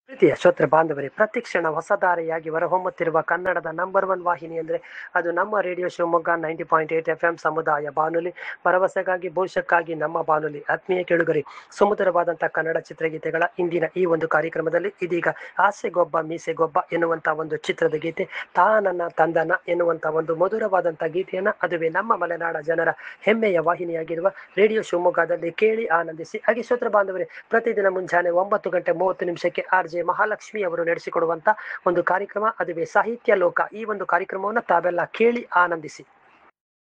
ಪ್ರೀತಿಯ ಶ್ರೋತೃ ಬಾಂಧವರೇ ಪ್ರತಿಕ್ಷಣ ಹೊಸದಾರಿಯಾಗಿ ಹೊರಹೊಮ್ಮುತ್ತಿರುವ ಕನ್ನಡದ ನಂಬರ್ ಒನ್ ವಾಹಿನಿ ಅಂದರೆ ಅದು ನಮ್ಮ radio Shivamogga ninety point eight F M ಸಮುದಾಯ ಬಾನುಲಿ ಭರವಸೆಗಾಗಿ ಭವಿಷ್ಯಕ್ಕಾಗಿ ನಮ್ಮ ಬಾನುಲಿ ಆತ್ಮೀಯ ಕೆಳುಗರೆ ಸುಮಧುರವಾದಂಥ ಕನ್ನಡ ಚಿತ್ರಗೀತೆಗಳ ಇಂದಿನ ಈ ಒಂದು ಕಾರ್ಯಕ್ರಮದಲ್ಲಿ ಇದೀಗ ಆಸೆಗೊಬ್ಬ ಮೀಸೆಗೊಬ್ಬ ಎನ್ನುವಂಥ ಒಂದು ಚಿತ್ರದ ಗೀತೆ ತಾನನ್ನ ತಂದನ ಎನ್ನುವಂಥ ಒಂದು ಮಧುರವಾದಂಥ ಗೀತೆಯನ್ನು ಅದುವೇ ನಮ್ಮ ಮಲೆನಾಡ ಜನರ ಹೆಮ್ಮೆಯ ವಾಹಿನಿಯಾಗಿರುವ ರೇಡಿಯೋ ಶಿವಮೊಗ್ಗದಲ್ಲಿ ಕೇಳಿ ಆನಂದಿಸಿ ಹಾಗೆ ಶ್ರೋತೃ ಬಾಂಧವರೇ ಪ್ರತಿದಿನ ಮುಂಜಾನೆ ಒಂಬತ್ತು ಗಂಟೆ ಮೂವತ್ತು ನಿಮಿಷಕ್ಕೆ ಆರ್ ಜೆ ಮಹಾಲಕ್ಷ್ಮಿ ಅವರು ನಡೆಸಿಕೊಡುವಂತ ಒಂದು ಕಾರ್ಯಕ್ರಮ ಅದುವೇ ಸಾಹಿತ್ಯ ಲೋಕ ಈ ಒಂದು ಕಾರ್ಯಕ್ರಮವನ್ನು ತಾವೆಲ್ಲ ಕೇಳಿ ಆನಂದಿಸಿ